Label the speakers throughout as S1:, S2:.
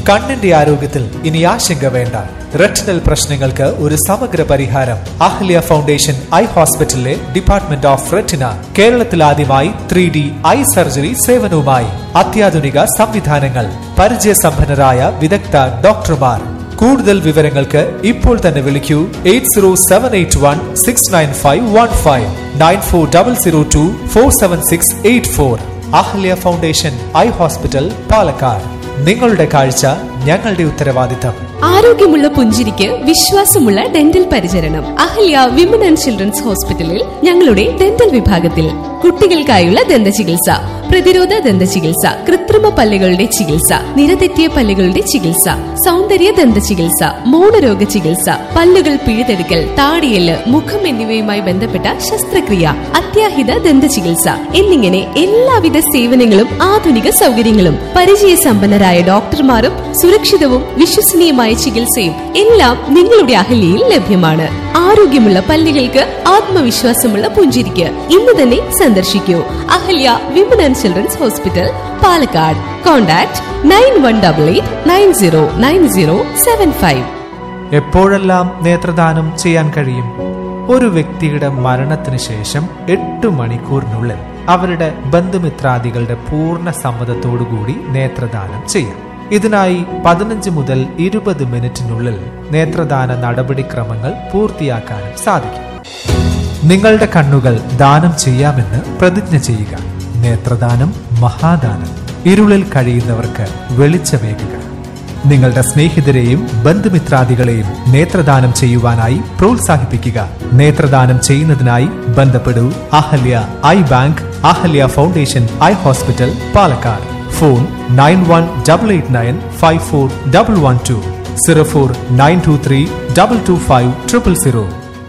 S1: കണ്ണിന്റെ ആരോഗ്യത്തിൽ ഇനി ആശങ്ക വേണ്ട റെറ്റിനൽ പ്രശ്നങ്ങൾക്ക് ഒരു സമഗ്ര പരിഹാരം അഹ്ല്യ ഫൗണ്ടേഷൻ ഐ ഹോസ്പിറ്റലിലെ ഡിപ്പാർട്ട്മെന്റ് ഓഫ് റെറ്റിന കേരളത്തിൽ ആദ്യമായി ത്രീ ഡി ഐ സർജറി സേവനവുമായി അത്യാധുനിക സംവിധാനങ്ങൾ പരിചയസമ്പന്നരായ വിദഗ്ധ ഡോക്ടർമാർ കൂടുതൽ വിവരങ്ങൾക്ക് ഇപ്പോൾ തന്നെ വിളിക്കൂ eight zero seven eight one six nine five one five nine four double zero two four seven six eight four Ahalya foundation eye hospital Palakkad നിങ്ങളുടെ കാഴ്ച ഞങ്ങളുടെ ഉത്തരവാദിത്തം
S2: ആരോഗ്യമുള്ള പുഞ്ചിരിക്ക് വിശ്വാസമുള്ള ഡെന്റൽ പരിചരണം അഹല്യ വിമൻ ആൻഡ് ചിൽഡ്രൻസ് ഹോസ്പിറ്റലിൽ ഞങ്ങളുടെ ഡെന്റൽ വിഭാഗത്തിൽ കുട്ടികൾക്കായുള്ള ദന്ത ചികിത്സ പ്രതിരോധ ദന്ത ചികിത്സ കൃത്രിമ പല്ലുകളുടെ ചികിത്സ നിരതെറ്റിയ പല്ലുകളുടെ ചികിത്സ സൗന്ദര്യ ദന്ത ചികിത്സ മൗനരോഗ ചികിത്സ പല്ലുകൾ പിഴുതെടുക്കൽ താടിയല് മുഖം എന്നിവയുമായി ബന്ധപ്പെട്ട ശസ്ത്രക്രിയ അത്യാഹിത ദന്ത ചികിത്സ എന്നിങ്ങനെ എല്ലാവിധ സേവനങ്ങളും ആധുനിക സൗകര്യങ്ങളും പരിചയസമ്പന്നരായ ഡോക്ടർമാരും സുരക്ഷിതവും വിശ്വസനീയമായ ചികിത്സയും എല്ലാം നിങ്ങളുടെ അഹല്യയിൽ ലഭ്യമാണ് ആരോഗ്യമുള്ള പല്ലുകൾക്ക് ആത്മവിശ്വാസമുള്ള പുഞ്ചിരിക്ക് ഇന്ന് തന്നെ സന്ദർശിക്കൂ Ahalya women and children's hospital Palakkad contact nine one double eight nine zero nine zero seven five
S1: എപ്പോഴെല്ലാം നേത്രദാനം ചെയ്യാൻ കഴിയും ഒരു വ്യക്തിയുടെ മരണത്തിന് ശേഷം എട്ട് മണിക്കൂറിനുള്ളിൽ അവരുടെ ബന്ധുമിത്രാദികളുടെ പൂർണ്ണ സമ്മതത്തോടുകൂടി നേത്രദാനം ചെയ്യാം ഇതിനായി പതിനഞ്ച് മുതൽ ഇരുപത് മിനിറ്റിനുള്ളിൽ നേത്രദാന നടപടിക്രമങ്ങൾ പൂർത്തിയാക്കാനും സാധിക്കും നിങ്ങളുടെ കണ്ണുകൾ ദാനം ചെയ്യാമെന്ന് പ്രതിജ്ഞ ചെയ്യുക നേത്രദാനം മഹാദാനം ഇരുളിൽ കഴിയുന്നവർക്ക് വെളിച്ചമേകുക നിങ്ങളുടെ സ്നേഹിതരെയും ബന്ധുമിത്രാദികളെയും നേത്രദാനം ചെയ്യുവാനായി പ്രോത്സാഹിപ്പിക്കുക നേത്രദാനം ചെയ്യുന്നതിനായി ബന്ധപ്പെടൂ Ahalya eye bank Ahalya foundation eye hospital Palakkad phone nine one double eight nine five four double one two zero four nine two three double two five triple zero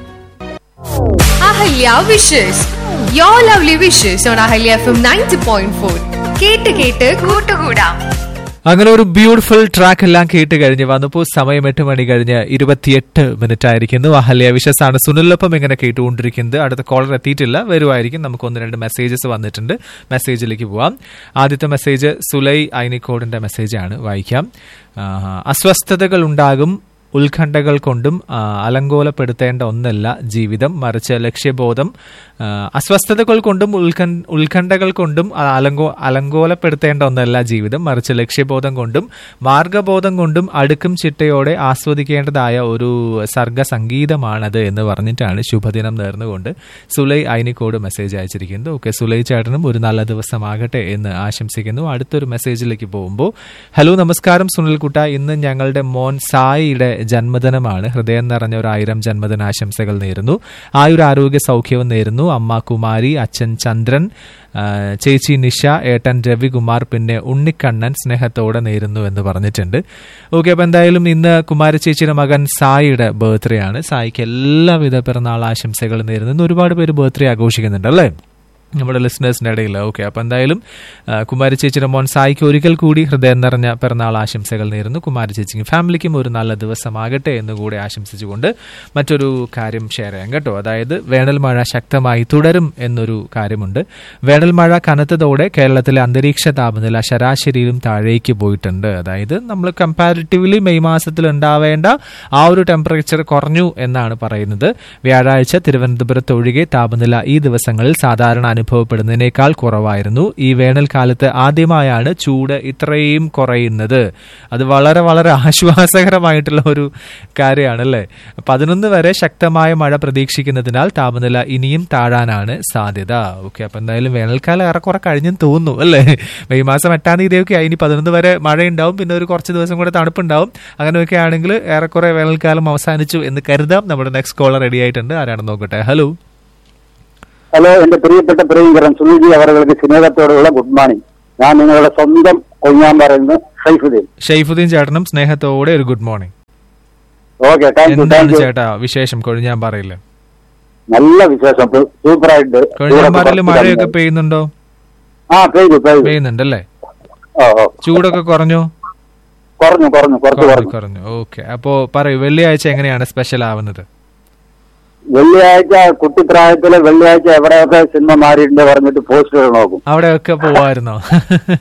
S3: Ahalya wishes your lovely wishes on Ahalya F M ninety point four കേട്ട് കേട്ട് കൂട്ടുകൂടാം
S1: അങ്ങനെ ഒരു beautiful track എല്ലാം കേട്ട് കഴിഞ്ഞ് വന്നപ്പോൾ സമയം എട്ട് മണി കഴിഞ്ഞ് ഇരുപത്തിയെട്ട് മിനിറ്റ് ആയിരിക്കുന്നു അഹല്യ വിശസ് ആണ് സുനിലൊപ്പം ഇങ്ങനെ കേട്ടുകൊണ്ടിരിക്കുന്നത് അടുത്ത കോളർ എത്തിയിട്ടില്ല വരുമായിരിക്കും നമുക്ക് ഒന്ന് രണ്ട് മെസ്സേജസ് വന്നിട്ടുണ്ട് മെസ്സേജിലേക്ക് പോവാം ആദ്യത്തെ മെസ്സേജ് സുലൈ ഐനിക്കോടിന്റെ മെസ്സേജാണ് വായിക്കാം ആഹാ. അസ്വസ്ഥതകൾ ഉണ്ടാകും ഉത്കണ്ഠകൾ കൊണ്ടും ആ, അലങ്കോലപ്പെടുത്തേണ്ട ഒന്നല്ല ജീവിതം മറിച്ച് ലക്ഷ്യബോധം ആ, അസ്വസ്ഥതകൾ കൊണ്ടും ഉത്കൺ ഉത്കണ്ഠകൾ കൊണ്ടും ആ, അലങ്കോ അലങ്കോലപ്പെടുത്തേണ്ട ഒന്നല്ല ജീവിതം മറിച്ച് ലക്ഷ്യബോധം കൊണ്ടും മാർഗബോധം കൊണ്ടും അടുക്കും ചിട്ടയോടെ ആസ്വദിക്കേണ്ടതായ ഒരു സർഗ സംഗീതമാണത് എന്ന് പറഞ്ഞിട്ടാണ് ശുഭദിനം നേർന്നുകൊണ്ട് സുലൈ ഐനിക്കോട് മെസ്സേജ് അയച്ചിരിക്കുന്നത് ഓക്കെ സുലൈ ചേട്ടനും ഒരു നല്ല ദിവസമാകട്ടെ എന്ന് ആശംസിക്കുന്നു അടുത്തൊരു മെസ്സേജിലേക്ക് പോകുമ്പോൾ ഹലോ നമസ്കാരം സുനിൽകുട്ട ഇന്ന് ഞങ്ങളുടെ മോൻ സായിയുടെ ജന്മദിനമാണ് ഹൃദയം നിറഞ്ഞ ഒരു ആയിരം ജന്മദിനാശംസകൾ നേരുന്നു ആയുരാരോഗ്യ സൗഖ്യവും നേരുന്നു അമ്മ കുമാരി അച്ഛൻ ചന്ദ്രൻ ആ, ചേച്ചി നിഷ ഏട്ടൻ രവികുമാർ പിന്നെ ഉണ്ണിക്കണ്ണൻ സ്നേഹത്തോടെ നേരുന്നു എന്ന് പറഞ്ഞിട്ടുണ്ട് ഓക്കെ അപ്പൊ എന്തായാലും ഇന്ന് കുമാരി ചേച്ചിയുടെ മകൻ സായിയുടെ ബർത്ത്ഡേ ആണ് സായിക്ക് എല്ലാവിധ പിറന്നാൾ ആശംസകൾ നേരുന്നു ഇന്ന് ഒരുപാട് പേര് ബർത്ത്ഡേ ആഘോഷിക്കുന്നുണ്ട് അല്ലേ നമ്മുടെ ലിസണേഴ്സിന്റെ ഇടയിൽ ഓക്കെ അപ്പൊ എന്തായാലും ആ, കുമാരി ചേച്ചിയുടെ മോൻ സായിക്ക് ഒരിക്കൽ കൂടി ഹൃദയം നിറഞ്ഞ പിറന്നാൾ ആശംസകൾ നേരുന്നു കുമാരി ചേച്ചിക്കും ഫാമിലിക്കും ഒരു നല്ല ദിവസമാകട്ടെ എന്ന് കൂടി ആശംസിച്ചുകൊണ്ട് മറ്റൊരു കാര്യം ഷെയർ ചെയ്യാം കേട്ടോ അതായത് വേനൽ മഴ ശക്തമായി തുടരും എന്നൊരു കാര്യമുണ്ട് വേനൽ മഴ കനത്തതോടെ കേരളത്തിലെ അന്തരീക്ഷ താപനില ശരാശരിയിലും താഴേക്ക് പോയിട്ടുണ്ട് അതായത് നമ്മൾ കമ്പാരിറ്റീവ്ലി മെയ് മാസത്തിൽ ഉണ്ടാവേണ്ട ആ ഒരു ടെമ്പറേച്ചർ കുറഞ്ഞു എന്നാണ് പറയുന്നത് വ്യാഴാഴ്ച തിരുവനന്തപുരത്ത് ഒഴികെ താപനില ഈ ദിവസങ്ങളിൽ സാധാരണ അനുഭവപ്പെടുന്നതിനേക്കാൾ കുറവായിരുന്നു ഈ വേനൽക്കാലത്ത് ആദ്യമായാണ് ചൂട് ഇത്രയും കുറയുന്നത് അത് വളരെ വളരെ ആശ്വാസകരമായിട്ടുള്ള ഒരു കാര്യമാണ് അല്ലേ പതിനൊന്ന് വരെ ശക്തമായ മഴ പ്രതീക്ഷിക്കുന്നതിനാൽ താപനില ഇനിയും താഴാനാണ് സാധ്യത ഓക്കെ അപ്പൊ എന്തായാലും വേനൽക്കാലം ഏറെക്കുറെ കഴിഞ്ഞെന്ന് തോന്നുന്നു അല്ലേ മെയ് മാസം എട്ടാം തീയതിയൊക്കെ ഇനി പതിനൊന്ന് വരെ മഴയുണ്ടാവും പിന്നെ ഒരു കുറച്ച് ദിവസം കൂടെ തണുപ്പുണ്ടാവും അങ്ങനെയൊക്കെ ആണെങ്കിൽ ഏറെക്കുറെ വേനൽക്കാലം അവസാനിച്ചു എന്ന് കരുതാം നമ്മുടെ നെക്സ്റ്റ് കോളർ റെഡി ആയിട്ടുണ്ട് ആരാണെന്ന് നോക്കട്ടെ ഹലോ
S4: ഹലോ എന്റെ പ്രിയപ്പെട്ട പ്രിയങ്കരൻ സുനിൽജി അവർക്ക് സ്നേഹത്തോടുള്ള ഗുഡ് മോർണിംഗ് ഞാൻ നിങ്ങളുടെ സ്വന്തം കൊഞ്ഞാമ്പറയുന്ന സൈഫുദ്ദീൻ
S1: ഷെയ്ഫുദ്ദീൻ ചേട്ടനും സ്നേഹത്തോടെ ഒരു good morning
S4: okay thank you
S1: എന്താണ്
S4: താങ്ക് യു
S1: ചേട്ടാ വിശേഷം കൊഴിഞ്ഞാൻ പറയില്ല
S4: നല്ല വിശേഷം സൂപ്പറായിട്ട്
S1: കൊഴിഞ്ഞാൻ പറയില് മഴയൊക്കെ പെയ്യുന്നുണ്ടോ
S4: ആ പെയ്തു പെയ്തു
S1: പെയ്യുന്നുണ്ടല്ലേ
S4: ഓ ഓ
S1: ചൂടൊക്കെ കുറഞ്ഞോ
S4: കുറഞ്ഞു കുറഞ്ഞു കുറച്ച്
S1: കുറഞ്ഞു
S4: കുറഞ്ഞു
S1: കുറഞ്ഞു ഓക്കെ അപ്പോ പറയൂ വെള്ളിയാഴ്ച എങ്ങനെയാണ് സ്പെഷ്യൽ ആവുന്നത്
S4: വെള്ളിയാഴ്ച കുട്ടിപ്രായത്തില് വെള്ളിയാഴ്ച എവിടെയൊക്കെ സിനിമ മാറിയിട്ടുണ്ട് പറഞ്ഞിട്ട് പോസ്റ്ററുകൾ നോക്കും
S1: അവിടെയൊക്കെ പോവായിരുന്നോ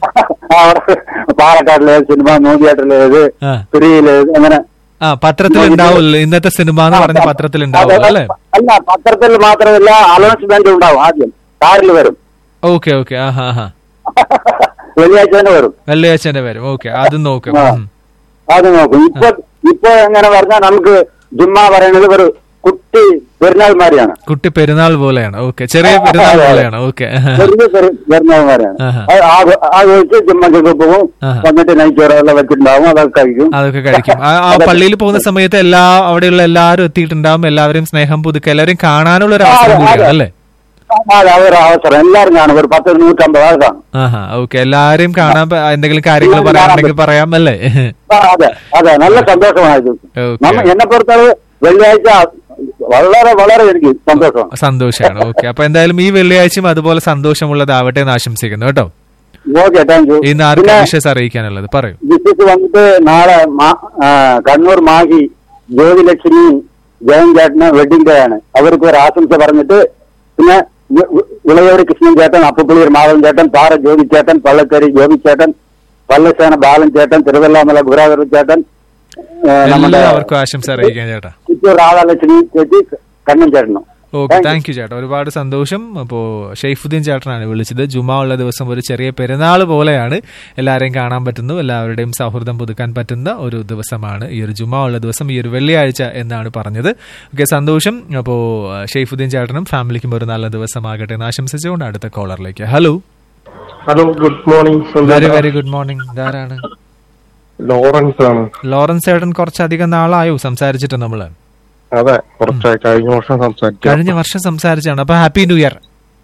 S4: അവിടെ പാലക്കാട്ടിലെ സിനിമ നൂതിയാട്ടിലേത്
S1: ആ.
S4: തിരിയിലേത് അങ്ങനെ
S1: ആ പത്രത്തിൽ ഉണ്ടാവുമല്ലോ ഇന്നത്തെ സിനിമ എന്ന് പറഞ്ഞ പത്രത്തിൽ ഉണ്ടാവുമല്ലോ അല്ലേ
S4: അല്ല പത്രത്തിൽ മാത്രമല്ല അനൗൺസ്മെന്റ് ഉണ്ടാവും ആദ്യം കാറിൽ വരും
S1: ഓക്കെ ഓക്കെ ആ ഹാ ഹാ
S4: വെള്ളിയാഴ്ച തന്നെ വരും
S1: വെള്ളിയാഴ്ചന്റെ വരും ഓക്കെ അത് നോക്കും
S4: ആ.
S1: ഉം.
S4: അത് നോക്കും ഇപ്പൊ ഇപ്പൊ എങ്ങനെ പറഞ്ഞാൽ നമുക്ക് ജുമ്മ പറയുന്നത് ഒരു കുട്ടി പെരുന്നാൾമാരിയാണ്
S1: കുട്ടി പെരുന്നാൾ പോലെയാണ് ഓക്കെ ചെറിയ പെരുന്നാൾ പോലെയാണ് ഓക്കെ
S4: ചെറിയ പെരു- പെരുന്നാൾമാരാണ്
S1: ആഹാ.
S4: അത് ആ- ആ വെച്ച് ജുമ്മക്കൊക്കെ പോകും
S1: ആഹാ.
S4: വന്നിട്ട് നൈച്ചോറെല്ലാം വെച്ചിട്ടുണ്ടാവും അതൊക്കെ കഴിക്കും
S1: അതൊക്കെ കഴിക്കും ആ ആ പള്ളിയിൽ പോകുന്ന സമയത്ത് എല്ലാ അവിടെയുള്ള എല്ലാവരും എത്തിയിട്ടുണ്ടാവും എല്ലാവരെയും സ്നേഹം പുതുക്കുക എല്ലാവരെയും കാണാനുള്ള ഒരു അവസരം കൂടിയാണ് അല്ലേ
S4: അതെ അതൊരു അവസരം എല്ലാവരും കാണും ഒരു പത്ത് നൂറ്റമ്പത് ആൾ കാണും
S1: ആഹാ ഓക്കെ എല്ലാവരെയും കാണാൻ പ- എന്തെങ്കിലും കാര്യങ്ങൾ പറയാനുണ്ടെങ്കിൽ പറയാം അല്ലേ
S4: ആ, അതെ അതെ നല്ല സന്തോഷമാണ് ഇത്
S1: ഓക്കെ.
S4: നമ്മ എന്നെ പുറത്തത് വെള്ളിയാഴ്ച വളരെ വളരെ എനിക്ക് സന്തോഷമാണ്
S1: സന്തോഷമാണ് ഓക്കെ അപ്പൊ എന്തായാലും ഈ വെള്ളിയാഴ്ചയും അതുപോലെ സന്തോഷമുള്ളതാവട്ടെ എന്ന് ആശംസിക്കുന്നു കേട്ടോ
S4: ഓക്കെ താങ്ക് യു
S1: ഇന്ന് ആർക്കും വിഷസ് അറിയിക്കാനുള്ളത് പറയൂ
S4: വിസിറ്റ് വന്നിട്ട് നാളെ മാ- ആ, കണ്ണൂർ മാഹി ജ്യോതിലക്ഷ്മി ജയൻ ചേട്ടന് വെഡിങ് ഡേ ആണ് അവർക്ക് ഒരു ആശംസ പറഞ്ഞിട്ട് പിന്നെ വി- വി- വിളയൂർ കൃഷ്ണൻ ചേട്ടൻ അപ്പുക്കുളിയൂർ മാധവൻ ചേട്ടൻ പാറ ജ്യോതി ചേട്ടൻ പള്ളക്കരി ജോബി ചേട്ടൻ പല്ലശ്ശേന ബാലൻ ചേട്ടൻ തിരുവല്ലാമല ഗുരാധര ചേട്ടൻ ഏ, നമ്മുടെ
S1: എല്ലാവർക്കും ആശംസ അറിയിക്കാൻ ചേട്ടാ
S4: ചിറ്റൂർ രാധാലക്ഷ്മി ചേച്ചി കണ്ണൻ ചേട്ടനും
S1: ഓക്കെ താങ്ക് യു ചേട്ടാ ഒരുപാട് സന്തോഷം അപ്പോ ഷെയ്ഫുദ്ദീൻ ചേട്ടനാണ് വിളിച്ചത് ജുമാ ഉള്ള ദിവസം ഒരു ചെറിയ പെരുന്നാൾ പോലെയാണ് എല്ലാവരെയും കാണാൻ പറ്റുന്നു എല്ലാവരുടെയും സൗഹൃദം പുതുക്കാൻ പറ്റുന്ന ഒരു ദിവസമാണ് ഈ ഒരു ജുമാ ഉള്ള ദിവസം ഈ ഒരു വെള്ളിയാഴ്ച എന്നാണ് പറഞ്ഞത് ഓക്കെ സന്തോഷം അപ്പോ ഷെയ്ഫുദ്ദീൻ ചേട്ടനും ഫാമിലിക്കും ഒരു നല്ല ദിവസമാകട്ടെ എന്ന് ആശംസിച്ചുകൊണ്ട് അടുത്ത കോളറിലേക്ക് hello
S5: hello good morning
S1: very very good morning ഇതാരാണ്
S5: ലോറൻസ് ആണ്
S1: ലോറൻസ് ചേട്ടൻ കുറച്ചധികം നാളായോ സംസാരിച്ചിട്ട് നമ്മള്
S5: അതെ കുറച്ചായി കഴിഞ്ഞ വർഷം സംസാരിച്ചു
S1: കഴിഞ്ഞ വർഷം സംസാരിച്ചാണ് അപ്പൊ ഹാപ്പി ന്യൂ ഇയർ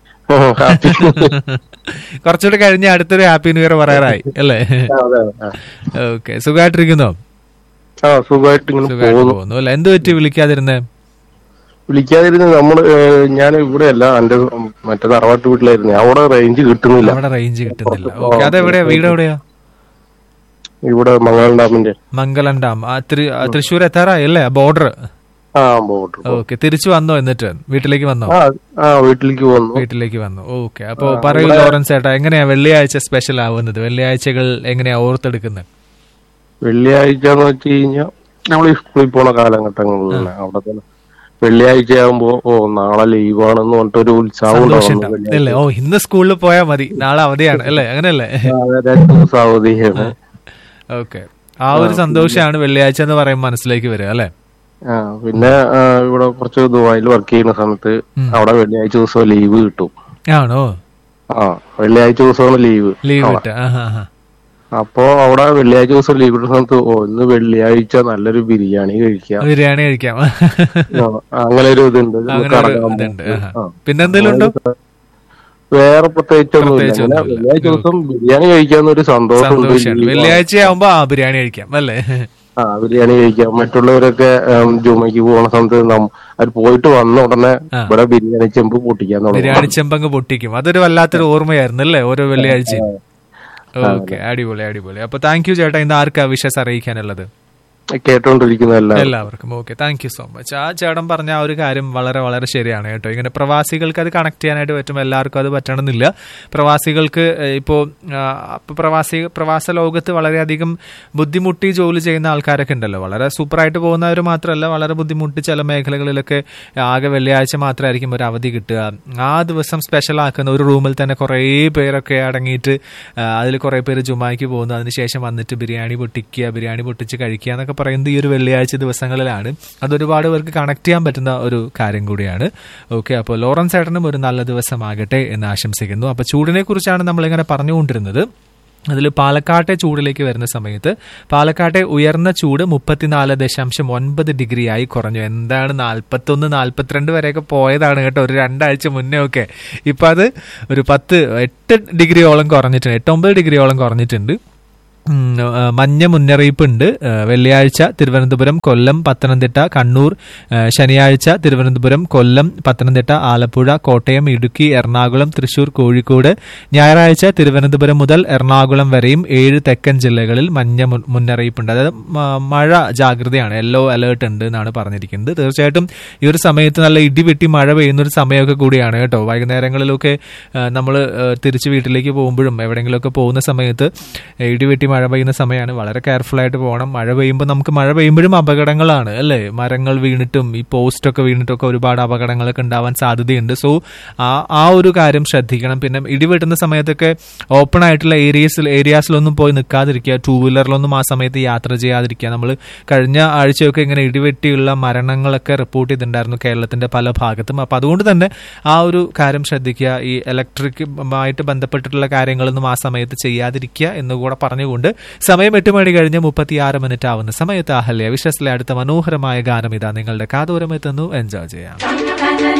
S1: കുറച്ചുകൂടി കഴിഞ്ഞ് അടുത്തൊരു ഹാപ്പി ന്യൂ ഇയർ പറയാറായി അല്ലേ
S5: അതെ
S1: ഓക്കെ സുഖമായിട്ടിരിക്കുന്നോ
S5: ആ സുഖമായിട്ട് ഇങ്ങനെ
S1: സുഖമായിട്ട്
S5: പോകുന്നു
S1: പോകുന്നു അല്ലെ എന്ത് പറ്റി വിളിക്കാതിരുന്നേ
S5: വിളിക്കാതിരുന്ന് നമ്മള് ഏഹ്, ഞാൻ ഇവിടെ അല്ല എന്റെ മറ്റേ തറവാട്ട് വീട്ടിലായിരുന്നു അവിടെ റേഞ്ച് കിട്ടുന്നില്ല
S1: അവിടെ റേഞ്ച് കിട്ടുന്നില്ല ഓക്കെ അതെവിടെയാ വീട് എവിടെയാ
S5: ഇവിടെ മംഗളം ഡാമിന്റെ
S1: മംഗലം ഡാം ആ തൃ- ആ, തൃശ്ശൂർ എത്താറായി അല്ലേ ബോർഡർ
S5: ആ ബോട്ട്
S1: ഓക്കെ തിരിച്ചു വന്നോ എന്നിട്ട് വീട്ടിലേക്ക് വന്നോ
S5: ആ ആ വീട്ടിലേക്ക് വന്നു
S1: വീട്ടിലേക്ക് വന്നു ഓക്കെ അപ്പൊ പറയൂ ലോറൻസ് ചേട്ടാ എങ്ങനെയാ വെള്ളിയാഴ്ച സ്പെഷ്യൽ ആവുന്നത് വെള്ളിയാഴ്ചകൾ എങ്ങനെയാ ഓർത്തെടുക്കുന്നത്
S5: വെള്ളിയാഴ്ച എന്ന് വെച്ച് കഴിഞ്ഞാൽ നമ്മൾ ഈ സ്കൂളിൽ പോണ കാലഘട്ടങ്ങളിലാണ് അവിടെ തന്നെ വെള്ളിയാഴ്ച ആകുമ്പോ ഓ നാളെ ലീവാണെന്ന് പറഞ്ഞിട്ട് ഒരു ഉത്സാഹം
S1: സന്തോഷം
S5: ഉണ്ടാവും
S1: ഉണ്ടാവും അല്ലേ ഓ ഇന്ന് സ്കൂളിൽ പോയാൽ മതി നാളെ അവധിയാണ് അല്ലേ അങ്ങനെയല്ലേ
S5: രണ്ട് ദിവസം അവധിയാണ്
S1: ഓക്കെ ആ ഒരു സന്തോഷമാണ് വെള്ളിയാഴ്ച എന്ന് പറയുമ്പോൾ മനസ്സിലേക്ക് വരിക അല്ലെ
S5: ആ പിന്നെ ആ, ഇവിടെ കുറച്ച് ദുബായിൽ വർക്ക് ചെയ്യുന്ന സമയത്ത് അവിടെ വെള്ളിയാഴ്ച ദിവസം ലീവ് കിട്ടും
S1: ആണോ
S5: ആ വെള്ളിയാഴ്ച ദിവസമാണ് ലീവ്
S1: ലീവ് കിട്ടുക ആഹാ, ആഹാ.
S5: അപ്പോ അവിടെ വെള്ളിയാഴ്ച ദിവസം ലീവ് കിട്ടുന്ന സമയത്ത് ഓ ഇന്ന് വെള്ളിയാഴ്ച നല്ലൊരു ബിരിയാണി കഴിക്കാം
S1: ബിരിയാണി കഴിക്കാം
S5: ആ, അങ്ങനെ ഒരു ഇതുണ്ട് ഒന്ന്
S1: അങ്ങനെ ഒരു
S5: കറങ്ങാൻ
S1: ഇതുണ്ട്
S5: പോകും.
S1: ആഹാ.
S5: ആ.
S1: പിന്നെന്തെങ്കിലും ഉണ്ടോ
S5: വേറെ പ്രത്യേകിച്ചൊന്നുമില്ല
S1: പ്രത്യേകിച്ചൊന്നുമില്ല.
S5: അങ്ങനെ വെള്ളിയാഴ്ച ദിവസം ബിരിയാണി കഴിക്കാന്ന് ഒരു സന്തോഷമുണ്ട്
S1: സന്തോഷമാണ്
S5: ലീവ്
S1: വെള്ളിയാഴ്ച ആവുമ്പോ ആ ബിരിയാണി കഴിക്കാം അല്ലേ
S5: ആ ബിരിയാണി കഴിക്കാം മറ്റുള്ളവരൊക്കെ ഉം, ജുമയ്ക്ക് പോകുന്ന സമയത്ത് നം- അവർ പോയിട്ട് വന്ന ഉടനെ
S1: ആ.
S5: ഇവിടെ ബിരിയാണി ചെമ്പ് പൊട്ടിക്കാൻ തുടങ്ങും
S1: ബിരിയാണി ചെമ്പങ്ങ് പൊട്ടിക്കും അതൊരു വല്ലാത്തൊരു ഓർമ്മയായിരുന്നു അല്ലേ ഓരോ വെള്ളിയാഴ്ചയും ഓക്കെ അടിപൊളി അടിപൊളി അപ്പൊ താങ്ക് യു ചേട്ടാ ഇന്ന് ആർക്കാ വിഷസ് അറിയിക്കാനുള്ളത്
S5: കേട്ടോണ്ടിരിക്കുന്നതല്ല
S1: എല്ലാവർക്കും okay thank you so much ആ ചേട്ടൻ പറഞ്ഞ ആ ഒരു കാര്യം വളരെ വളരെ ശരിയാണ് കേട്ടോ ഇങ്ങനെ പ്രവാസികൾക്ക് അത് കണക്ട് ചെയ്യാനായിട്ട് പറ്റും എല്ലാവർക്കും അത് പറ്റണമെന്നില്ല പ്രവാസികൾക്ക് ഏഹ്, ഇപ്പോ ആ, ഇപ്പോ പ്രവാസി പ്രവാസ ലോകത്ത് വളരെയധികം ബുദ്ധിമുട്ടി ജോലി ചെയ്യുന്ന ആൾക്കാരൊക്കെ ഉണ്ടല്ലോ വളരെ സൂപ്പറായിട്ട് പോകുന്നവർ മാത്രമല്ല വളരെ ബുദ്ധിമുട്ടി ചില മേഖലകളിലൊക്കെ ആകെ വെള്ളിയാഴ്ച മാത്രമായിരിക്കും ഒരു അവധി കിട്ടുക ആ ദിവസം സ്പെഷ്യൽ ആക്കുന്ന ഒരു റൂമിൽ തന്നെ കുറേ പേരൊക്കെ അടങ്ങിയിട്ട് അതിൽ കുറേ പേര് ജുമായ്ക്ക് പോകുന്നു അതിനുശേഷം വന്നിട്ട് ബിരിയാണി പൊട്ടിക്കുക ബിരിയാണി പൊട്ടിച്ച് കഴിക്കുക എന്നൊക്കെ പറയുന്നത് ഈ ഒരു വെള്ളിയാഴ്ച ദിവസങ്ങളിലാണ് അത് ഒരുപാട് പേർക്ക് കണക്ട് ചെയ്യാൻ പറ്റുന്ന ഒരു കാര്യം കൂടിയാണ് ഓക്കെ അപ്പോൾ ലോറൻസ് ഏട്ടനും ഒരു നല്ല ദിവസമാകട്ടെ എന്ന് ആശംസിക്കുന്നു അപ്പോൾ ചൂടിനെ കുറിച്ചാണ് നമ്മളിങ്ങനെ പറഞ്ഞുകൊണ്ടിരുന്നത് അതിൽ പാലക്കാട്ടെ ചൂടിലേക്ക് വരുന്ന സമയത്ത് പാലക്കാട്ടെ ഉയർന്ന ചൂട് മുപ്പത്തിനാല് ദശാംശം ഒൻപത് ഡിഗ്രിയായി കുറഞ്ഞു എന്താണ് നാൽപ്പത്തൊന്ന് നാൽപ്പത്തിരണ്ട് വരെയൊക്കെ പോയതാണ് കേട്ടോ ഒരു രണ്ടാഴ്ച മുന്നേ ഒക്കെ ഇപ്പം അത് ഒരു പത്ത് എട്ട് ഡിഗ്രിയോളം കുറഞ്ഞിട്ടുണ്ട് എട്ടൊമ്പത് ഡിഗ്രിയോളം കുറഞ്ഞിട്ടുണ്ട് ഉം, ആ, മഞ്ഞ മുന്നറിയിപ്പുണ്ട് ആ, വെള്ളിയാഴ്ച തിരുവനന്തപുരം കൊല്ലം പത്തനംതിട്ട കണ്ണൂർ ആ, ശനിയാഴ്ച തിരുവനന്തപുരം കൊല്ലം പത്തനംതിട്ട ആലപ്പുഴ കോട്ടയം ഇടുക്കി എറണാകുളം തൃശൂർ കോഴിക്കോട് ഞായറാഴ്ച തിരുവനന്തപുരം മുതൽ എറണാകുളം വരെയും ഏഴ് തെക്കൻ ജില്ലകളിൽ മഞ്ഞ മുൻ- മുന്നറിയിപ്പുണ്ട് അതായത് മ- മഴ ജാഗ്രതയാണ് യെല്ലോ അലേർട്ട് ഉണ്ട് എന്നാണ് പറഞ്ഞിരിക്കുന്നത് തീർച്ചയായിട്ടും ഈ ഒരു സമയത്ത് നല്ല ഇടിവെട്ടി മഴ പെയ്യുന്ന ഒരു സമയമൊക്കെ കൂടിയാണ് കേട്ടോ വൈകുന്നേരങ്ങളിലൊക്കെ നമ്മൾ തിരിച്ച് വീട്ടിലേക്ക് പോകുമ്പോഴും എവിടെയെങ്കിലുമൊക്കെ പോകുന്ന സമയത്ത് ഇടിവെട്ടി മഴ പെയ്യുന്ന സമയമാണ് വളരെ കെയർഫുൾ ആയിട്ട് പോകണം മഴ പെയ്യുമ്പോൾ നമുക്ക് മഴ പെയ്യുമ്പോഴും അപകടങ്ങളാണ് അല്ലേ മരങ്ങൾ വീണിട്ടും ഈ പോസ്റ്റൊക്കെ വീണിട്ടൊക്കെ ഒരുപാട് അപകടങ്ങളൊക്കെ ഉണ്ടാവാൻ സാധ്യതയുണ്ട് സോ ആ ആ ഒരു കാര്യം ശ്രദ്ധിക്കണം പിന്നെ ഇടിവെട്ടുന്ന സമയത്തൊക്കെ ഓപ്പൺ ആയിട്ടുള്ള ഏരിയസിൽ ഏരിയാസിലൊന്നും പോയി നിൽക്കാതിരിക്കുക ടൂ വീലറിലൊന്നും ആ സമയത്ത് യാത്ര ചെയ്യാതിരിക്കുക നമ്മൾ കഴിഞ്ഞ ആഴ്ചയൊക്കെ ഇങ്ങനെ ഇടിവെട്ടിയുള്ള മരണങ്ങളൊക്കെ റിപ്പോർട്ട് ചെയ്തിട്ടുണ്ടായിരുന്നു കേരളത്തിന്റെ പല ഭാഗത്തും അപ്പൊ അതുകൊണ്ട് തന്നെ ആ ഒരു കാര്യം ശ്രദ്ധിക്കുക ഈ ഇലക്ട്രിക്കുമായിട്ട് ബന്ധപ്പെട്ടിട്ടുള്ള കാര്യങ്ങളൊന്നും ആ സമയത്ത് ചെയ്യാതിരിക്കുക എന്നുകൂടെ പറഞ്ഞുകൊണ്ട് സമയം എട്ട് മണി കഴിഞ്ഞ് മുപ്പത്തിയാറ് മിനിറ്റ് ആവുന്ന സമയത്ത് അഹല്യ വിശ്വസിലെ അടുത്ത മനോഹരമായ ഗാനം ഇതാ നിങ്ങളുടെ കാതോരം എത്തുന്നു എൻജോയ് ചെയ്യാം